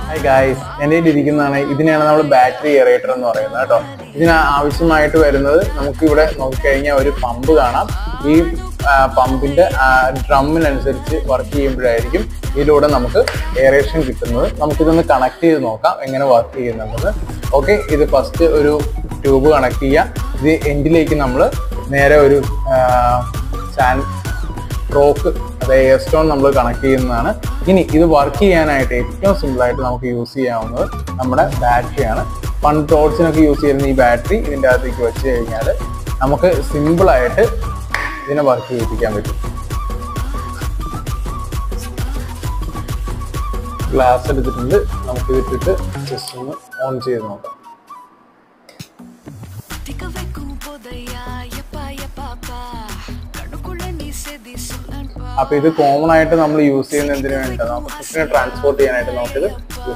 hi guys എൻ്റെ കയ്യിൽ ഇരിക്കുന്നതാണ് ഇതിനെയാണ് നമ്മൾ ബാറ്ററി എറേറ്റർ എന്ന് പറയുന്നത് കേട്ടോ ഇതിന് ആവശ്യമായിട്ട് വരുന്നത് നമുക്ക് ഇവിടെ നോക്കിക്കഴിഞ്ഞാൽ ഒരു പമ്പ് കാണാം ഈ പമ്പിന്റെ ഡ്രമ്മിനനുസരിച്ച് വർക്ക് ചെയ്യുമ്പോഴായിരിക്കും ഇതിലൂടെ നമുക്ക് എയറേഷൻ കിട്ടുന്നത് നമുക്കിതൊന്ന് കണക്ട് ചെയ്ത് നോക്കാം എങ്ങനെ വർക്ക് ചെയ്യുന്നുണ്ടെന്ന് ഓക്കെ ഇത് ഫസ്റ്റ് ഒരു ട്യൂബ് കണക്ട് ചെയ്യാം ഇത് എൻഡിലേക്ക് നമ്മൾ നേരെ ഒരു സാൻ റോക്ക് അതായത് എയർ സ്റ്റോൺ നമ്മൾ കണക്ട് ചെയ്യുന്നതാണ് ഇനി ഇത് വർക്ക് ചെയ്യാനായിട്ട് ഏറ്റവും സിമ്പിൾ ആയിട്ട് നമുക്ക് യൂസ് ചെയ്യാവുന്നത് നമ്മുടെ ബാറ്ററിയാണ് പണ്ട് ടോർച്ചിനൊക്കെ യൂസ് ചെയ്യുന്ന ഈ ബാറ്ററി ഇതിൻ്റെ അകത്തേക്ക് വെച്ച് കഴിഞ്ഞാൽ നമുക്ക് സിമ്പിൾ ആയിട്ട് ഇതിനെ വർക്ക് ചെയ്യിപ്പിക്കാൻ പറ്റും ഗ്ലാസ് എടുത്തിട്ടുണ്ട് നമുക്ക് ഇതിട്ടിട്ട് ജസ്റ്റ് ഒന്ന് ഓൺ ചെയ്ത് നോക്കാം திக்க வைக்கும் போதையா எப்பா எப்பாப்பா கண்ணுக்குள்ள நீ செதி சொல்லன்பா അപ്പൊ ഇത് കോമൺ ആയിട്ട് നമ്മൾ യൂസ് ചെയ്യുന്ന എന്തിനു വേണ്ടിയിട്ടാണ് നമുക്ക് ഫുഡിനെ ട്രാൻസ്പോർട്ട് ചെയ്യാനായിട്ട് നമുക്കിത്